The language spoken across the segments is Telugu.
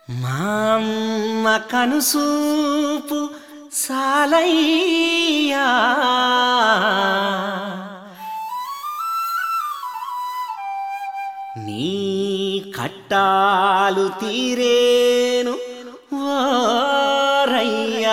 మా అమ్మ కనుసూపు సాలయ్యా నీ కట్టాలు తీరేను ఓరయ్యా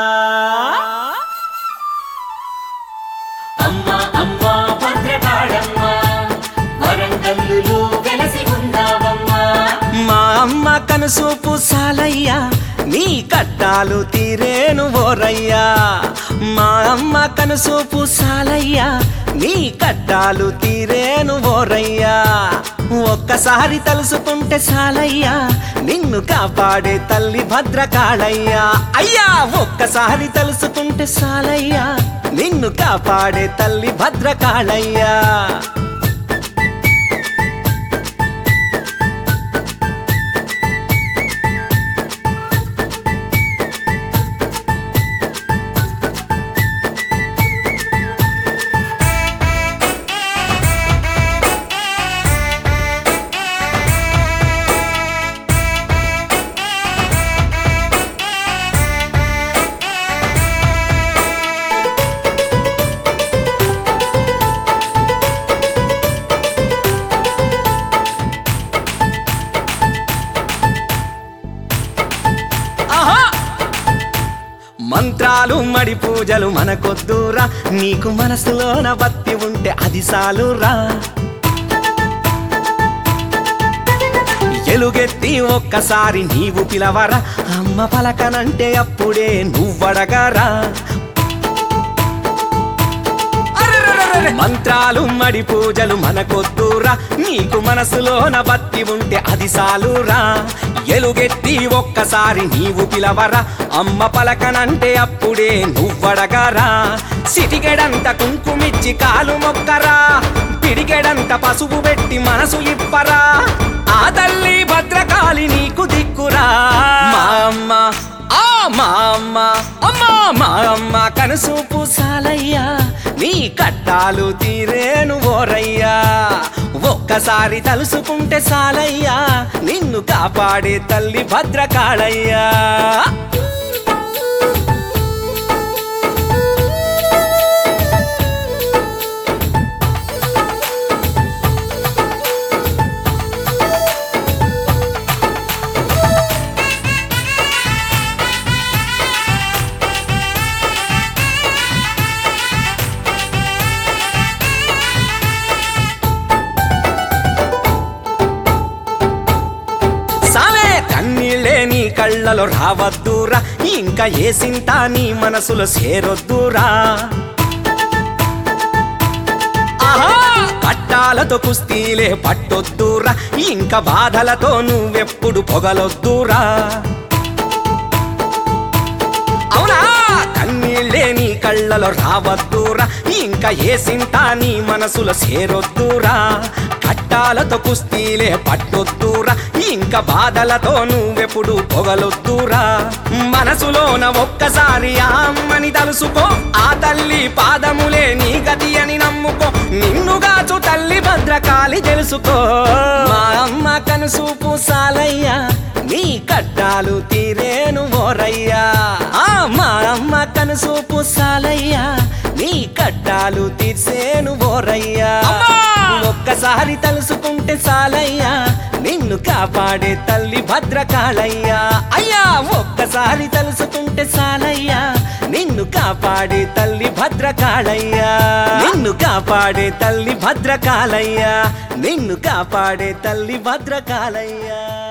అమ్మా అమ్మా భద్రకాళమ్మా వరంగల్లులో వెలసి ఉన్నావమ్మా మా అమ్మ కనుసూపు సాలయ్యా నీ కట్టాలు తీరేను ఓరయ్యా మా అమ్మ కనుసూపు సాలయ్యా నీ కట్టాలు తీరేను ఓరయ్యా ఒక్కసారి తలుసుకుంటే సాలయ్యా నిన్ను కాపాడే తల్లి భద్రకాళయ్యా అయ్యా ఒక్కసారి తలుసుకుంటే సాలయ్యా నిన్ను కాపాడే తల్లి భద్రకాళయ్యా ఆహా! మంత్రాలు మడి పూజలు మనకొద్దురా నీకు మనసులోన భక్తి ఉంటే అది సాలురా ఎలుగెత్తి ఒక్కసారి నీవు పిలవరా అమ్మ పలకనంటే అప్పుడే నువ్వడగరా అరెరెరెరెరె! మంత్రాలు మడి పూజలు మనకొద్దురా నీకు మనసులోన భక్తి ఉంటే అది సాలురా ఎలుగెత్తి ఒక్కసారి నీవు పిలవరా అమ్మ పలకనంటే అప్పుడే నువ్వడగరా సిటికెడంత కుంకుమిచ్చి కాలు మొక్కరా పిడికెడంత పసుపు పెట్టి మనసు ఇప్పరా ఆ తల్లి భద్రకాళి నీకు దిక్కురా మా అమ్మ ఆ మా అమ్మ అమ్మా మా అమ్మ కనుసూపు సాలయ్యా నీ కట్టాలు తీరేను ఓరయ్యా ఒక్కసారి తలుసుకుంటే సాలయ్యా నిన్ను కాపాడే తల్లి భద్రకాళయ్యా సాలే కన్నీళ్ళే నీ కళ్ళలో రావద్దురా ఇంకా ఏ సింత నీ మనసులో చేరొద్దురా ఆహా! పట్టాలతో కుస్తీలే పట్టొద్దురా ఇంకా బాధలతో నువ్వెప్పుడు పొగలొద్దురా అవునా కన్నీళ్ళే నీ కళ్ళలో రావద్దురా ఇంకా ఏ సింత నీ మనసులో చేరొద్దురా కట్టాలతో కుస్తీలే పట్టొద్దురా ఇంకా బాధలతో నువ్వెప్పుడు పొగలొద్దురా మనసులోన ఒక్కసారి ఆ అమ్మని తలుసుకో ఆ తల్లి పాదములే నీ గతి అని నమ్ముకో నిన్నుగాచు తల్లి భద్రకాళి తెలుసుకో మా అమ్మ కనుసూపు సాలయ్యా నీ కట్టాలు తీరేను ఓరయ్యా ఆ మా అమ్మ కనుసూపు సాలయ్యా నీ కట్టాలు తీర్సేను ఓరయ్యా ఒక్కసారి తలుసుకుంటే సాలయ్యా నిన్ను కాపాడే తల్లి భద్రకాళయ్యా అయ్యా ఒక్కసారి తలుసుకుంటే సాలయ్యా నిన్ను కాపాడే తల్లి భద్రకాళయ్యా నిన్ను కాపాడే తల్లి భద్రకాళయ్యా నిన్ను కాపాడే తల్లి భద్రకాళయ్యా